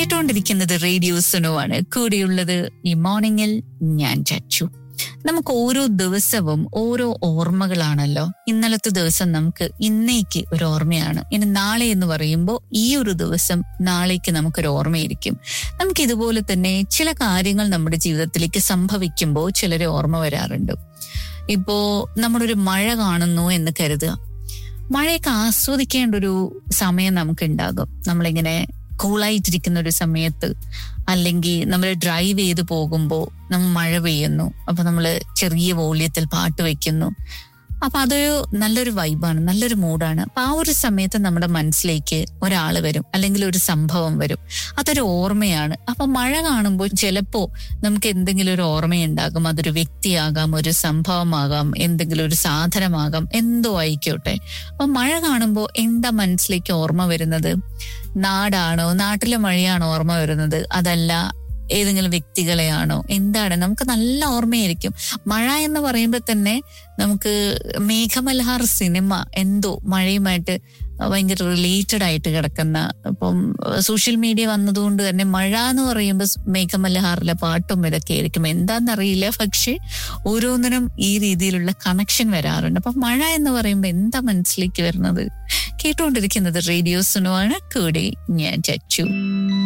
കേട്ടുകൊണ്ടിരിക്കുന്നത് റേഡിയോ സുനുവാണ് കൂടെയുള്ളത് ഈ മോർണിംഗിൽ ഞാൻ ചച്ചു നമുക്ക് ഓരോ ദിവസവും ഓരോ ഓർമ്മകളാണല്ലോ ഇന്നലത്തെ ദിവസം നമുക്ക് ഇന്നേക്ക് ഒരു ഓർമ്മയാണ് ഇനി നാളെ എന്ന് പറയുമ്പോൾ ഈ ഒരു ദിവസം നാളേക്ക് നമുക്കൊരു ഓർമ്മയായിരിക്കും നമുക്ക് ഇതുപോലെ തന്നെ ചില കാര്യങ്ങൾ നമ്മുടെ ജീവിതത്തിലേക്ക് സംഭവിക്കുമ്പോൾ ചിലരെ ഓർമ്മ വരാറുണ്ട് ഇപ്പോ നമ്മളൊരു മഴ കാണുന്നു എന്ന് കരുതുക മഴയൊക്കെ ആസ്വദിക്കേണ്ട ഒരു സമയം നമുക്ക് ഉണ്ടാകും നമ്മളിങ്ങനെ കൂളായിട്ടിരിക്കുന്ന ഒരു സമയത്ത് അല്ലെങ്കിൽ നമ്മൾ ഡ്രൈവ് ചെയ്ത് പോകുമ്പോൾ നമ്മൾ മഴ പെയ്യുന്നു അപ്പൊ നമ്മൾ ചെറിയ വോള്യത്തിൽ പാട്ട് വെക്കുന്നു അപ്പൊ അതൊരു നല്ലൊരു വൈബാണ് നല്ലൊരു മൂഡാണ് അപ്പൊ ആ ഒരു സമയത്ത് നമ്മുടെ മനസ്സിലേക്ക് ഒരാൾ വരും അല്ലെങ്കിൽ ഒരു സംഭവം വരും അതൊരു ഓർമ്മയാണ് അപ്പൊ മഴ കാണുമ്പോൾ ചിലപ്പോ നമുക്ക് എന്തെങ്കിലും ഒരു ഓർമ്മയുണ്ടാകും അതൊരു വ്യക്തിയാകാം ഒരു സംഭവമാകാം എന്തെങ്കിലും ഒരു സാധനമാകാം എന്തോ ആയിക്കോട്ടെ അപ്പൊ മഴ കാണുമ്പോൾ എന്താ മനസ്സിലേക്ക് ഓർമ്മ വരുന്നത് നാടാണോ നാട്ടിലെ മഴയാണോ ഓർമ്മ വരുന്നത് അതല്ല ഏതെങ്കിലും വ്യക്തികളെയാണോ എന്താണ് നമുക്ക് നല്ല ഓർമ്മയായിരിക്കും മഴ എന്ന് പറയുമ്പോൾ തന്നെ നമുക്ക് മേഘമൽഹാർ സിനിമ എന്തോ മഴയുമായിട്ട് ഭയങ്കര റിലേറ്റഡ് ആയിട്ട് കിടക്കുന്ന ഇപ്പം സോഷ്യൽ മീഡിയ വന്നതുകൊണ്ട് തന്നെ മഴ എന്ന് പറയുമ്പോൾ മേഘമൽഹാറിലെ പാട്ടും ഇതൊക്കെ ആയിരിക്കും എന്താണെന്നറിയില്ല പക്ഷെ ഓരോന്നിനും ഈ രീതിയിലുള്ള കണക്ഷൻ വരാറുണ്ട് അപ്പൊ മഴ എന്ന് പറയുമ്പോൾ എന്താ മനസ്സിലേക്ക് വരുന്നത് കേട്ടുകൊണ്ടിരിക്കുന്നത് റേഡിയോ സുനുവാണ് കൂടെ ഞാൻ ചച്ചു